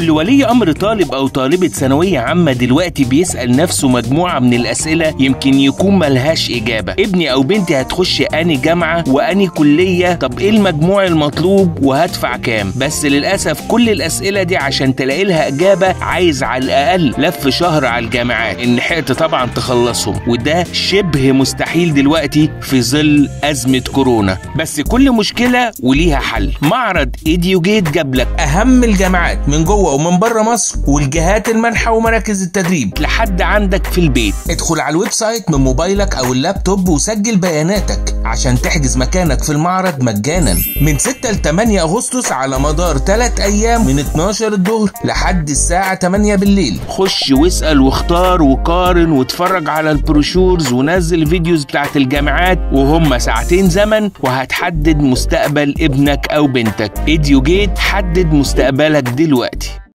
كل ولي امر طالب او طالبه ثانويه عامه دلوقتي بيسال نفسه مجموعه من الاسئله يمكن يكون ملهاش اجابه ابني او بنتي هتخش اني جامعه واني كليه طب ايه المجموع المطلوب وهدفع كام بس للاسف كل الاسئله دي عشان تلاقي لها اجابه عايز على الاقل لف شهر على الجامعات ان لحقت طبعا تخلصهم وده شبه مستحيل دلوقتي في ظل ازمه كورونا بس كل مشكله وليها حل معرض ايديو جيت جاب لك اهم الجامعات من جوه ومن بره مصر والجهات المنحه ومراكز التدريب لحد عندك في البيت ادخل على الويب سايت من موبايلك او اللابتوب وسجل بياناتك عشان تحجز مكانك في المعرض مجانا من 6 ل 8 اغسطس على مدار 3 ايام من 12 الظهر لحد الساعه 8 بالليل خش واسال واختار وقارن واتفرج على البروشورز ونزل فيديوز بتاعت الجامعات وهم ساعتين زمن وهتحدد مستقبل ابنك او بنتك ايديو جيت حدد مستقبلك دلوقتي